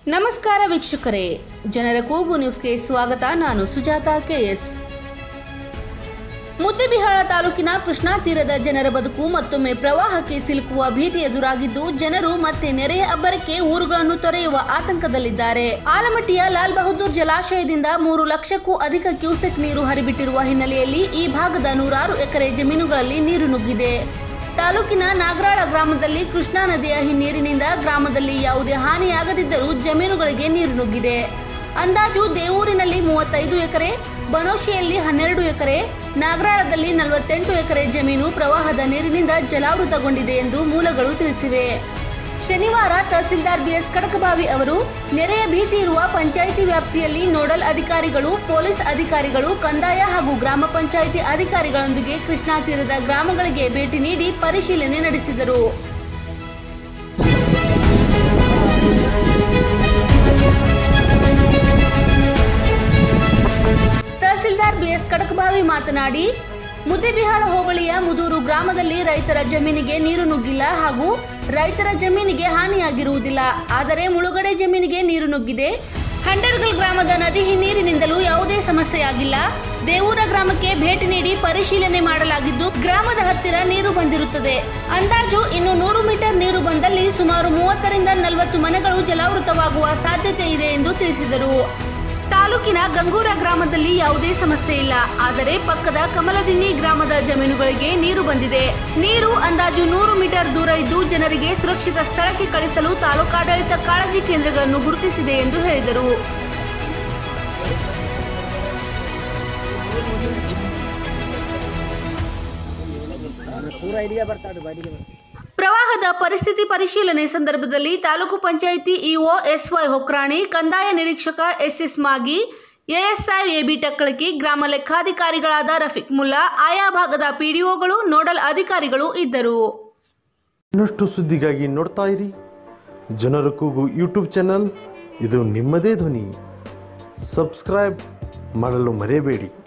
ನಮಸ್ಕಾರ ವೀಕ್ಷಕರೇ ಜನರ ಕೂಗು ನ್ಯೂಸ್ಗೆ ಸ್ವಾಗತ ನಾನು ಸುಜಾತ ಕೆಎಸ್ ಮುದ್ದೆಬಿಹಾಳ ತಾಲೂಕಿನ ಕೃಷ್ಣಾ ತೀರದ ಜನರ ಬದುಕು ಮತ್ತೊಮ್ಮೆ ಪ್ರವಾಹಕ್ಕೆ ಸಿಲುಕುವ ಭೀತಿ ಎದುರಾಗಿದ್ದು ಜನರು ಮತ್ತೆ ನೆರೆಯ ಅಬ್ಬರಕ್ಕೆ ಊರುಗಳನ್ನು ತೊರೆಯುವ ಆತಂಕದಲ್ಲಿದ್ದಾರೆ ಆಲಮಟ್ಟಿಯ ಲಾಲ್ ಬಹದ್ದೂರ್ ಜಲಾಶಯದಿಂದ ಮೂರು ಲಕ್ಷಕ್ಕೂ ಅಧಿಕ ಕ್ಯೂಸೆಕ್ ನೀರು ಹರಿಬಿಟ್ಟಿರುವ ಹಿನ್ನೆಲೆಯಲ್ಲಿ ಈ ಭಾಗದ ನೂರಾರು ಎಕರೆ ಜಮೀನುಗಳಲ್ಲಿ ನೀರು ನುಗ್ಗಿದೆ ತಾಲೂಕಿನ ನಾಗರಾಳ ಗ್ರಾಮದಲ್ಲಿ ಕೃಷ್ಣಾ ನದಿಯ ಹಿನ್ನೀರಿನಿಂದ ಗ್ರಾಮದಲ್ಲಿ ಯಾವುದೇ ಹಾನಿಯಾಗದಿದ್ದರೂ ಜಮೀನುಗಳಿಗೆ ನೀರು ನುಗ್ಗಿದೆ ಅಂದಾಜು ದೇವೂರಿನಲ್ಲಿ ಮೂವತ್ತೈದು ಎಕರೆ ಬನೋಶಿಯಲ್ಲಿ ಹನ್ನೆರಡು ಎಕರೆ ನಾಗರಾಳದಲ್ಲಿ ನಲವತ್ತೆಂಟು ಎಕರೆ ಜಮೀನು ಪ್ರವಾಹದ ನೀರಿನಿಂದ ಜಲಾವೃತಗೊಂಡಿದೆ ಎಂದು ಮೂಲಗಳು ತಿಳಿಸಿವೆ ಶನಿವಾರ ತಹಸೀಲ್ದಾರ್ ಬಿಎಸ್ ಕಡಕಬಾವಿ ಅವರು ನೆರೆಯ ಭೀತಿ ಇರುವ ಪಂಚಾಯಿತಿ ವ್ಯಾಪ್ತಿಯಲ್ಲಿ ನೋಡಲ್ ಅಧಿಕಾರಿಗಳು ಪೊಲೀಸ್ ಅಧಿಕಾರಿಗಳು ಕಂದಾಯ ಹಾಗೂ ಗ್ರಾಮ ಪಂಚಾಯಿತಿ ಅಧಿಕಾರಿಗಳೊಂದಿಗೆ ಕೃಷ್ಣಾ ತೀರದ ಗ್ರಾಮಗಳಿಗೆ ಭೇಟಿ ನೀಡಿ ಪರಿಶೀಲನೆ ನಡೆಸಿದರು ತಹಸೀಲ್ದಾರ್ ಬಿಎಸ್ ಕಡಕಬಾವಿ ಮಾತನಾಡಿ ಮುದ್ದೆಬಿಹಾಳ ಹೋಬಳಿಯ ಮುದೂರು ಗ್ರಾಮದಲ್ಲಿ ರೈತರ ಜಮೀನಿಗೆ ನೀರು ನುಗ್ಗಿಲ್ಲ ಹಾಗೂ ರೈತರ ಜಮೀನಿಗೆ ಹಾನಿಯಾಗಿರುವುದಿಲ್ಲ ಆದರೆ ಮುಳುಗಡೆ ಜಮೀನಿಗೆ ನೀರು ನುಗ್ಗಿದೆ ಹಂಡರ್ಗಲ್ ಗ್ರಾಮದ ನದಿ ಹಿನ್ನೀರಿನಿಂದಲೂ ಯಾವುದೇ ಸಮಸ್ಯೆಯಾಗಿಲ್ಲ ದೇವೂರ ಗ್ರಾಮಕ್ಕೆ ಭೇಟಿ ನೀಡಿ ಪರಿಶೀಲನೆ ಮಾಡಲಾಗಿದ್ದು ಗ್ರಾಮದ ಹತ್ತಿರ ನೀರು ಬಂದಿರುತ್ತದೆ ಅಂದಾಜು ಇನ್ನು ನೂರು ಮೀಟರ್ ನೀರು ಬಂದಲ್ಲಿ ಸುಮಾರು ಮೂವತ್ತರಿಂದ ನಲವತ್ತು ಮನೆಗಳು ಜಲಾವೃತವಾಗುವ ಸಾಧ್ಯತೆ ಇದೆ ಎಂದು ತಿಳಿಸಿದರು ತಾಲೂಕಿನ ಗಂಗೂರ ಗ್ರಾಮದಲ್ಲಿ ಯಾವುದೇ ಸಮಸ್ಯೆ ಇಲ್ಲ ಆದರೆ ಪಕ್ಕದ ಕಮಲದಿನ್ನಿ ಗ್ರಾಮದ ಜಮೀನುಗಳಿಗೆ ನೀರು ಬಂದಿದೆ ನೀರು ಅಂದಾಜು ನೂರು ಮೀಟರ್ ದೂರ ಇದ್ದು ಜನರಿಗೆ ಸುರಕ್ಷಿತ ಸ್ಥಳಕ್ಕೆ ಕಳಿಸಲು ತಾಲೂಕಾಡಳಿತ ಕಾಳಜಿ ಕೇಂದ್ರಗಳನ್ನು ಗುರುತಿಸಿದೆ ಎಂದು ಹೇಳಿದರು ಪೂರ ಇಲ್ಲಿಗೆ ಬರ್ತಾಡ್ರಿ ಬಯಲಿಗೆ ಬರ್ತಾರೆ ಪ್ರವಾಹದ ಪರಿಸ್ಥಿತಿ ಪರಿಶೀಲನೆ ಸಂದರ್ಭದಲ್ಲಿ ತಾಲೂಕು ಪಂಚಾಯಿತಿ ಇಒ ಎಸ್ವೈ ಹೊಕ್ರಾಣಿ ಕಂದಾಯ ನಿರೀಕ್ಷಕ S S Magi ASI A B Takkalaki ಗ್ರಾಮ ಲೆಕ್ಕಾಧಿಕಾರಿಗಳಾದ ರಫೀಕ್ ಮುಲ್ಲಾ ಆಯಾ ಭಾಗದ ಪಿಡಿಒಗಳು ನೋಡಲ್ ಅಧಿಕಾರಿಗಳು ಇದ್ದರು ಇನ್ನಷ್ಟು ಸುದ್ದಿಗಾಗಿ ನೋಡ್ತಾ ಇರಿ ಜನರ ಕೂಗು ಯೂಟ್ಯೂಬ್ ಚಾನಲ್ ಇದು ನಿಮ್ಮದೇ ಧ್ವನಿ ಸಬ್ಸ್ಕ್ರೈಬ್ ಮಾಡಲು ಮರೆಯಬೇಡಿ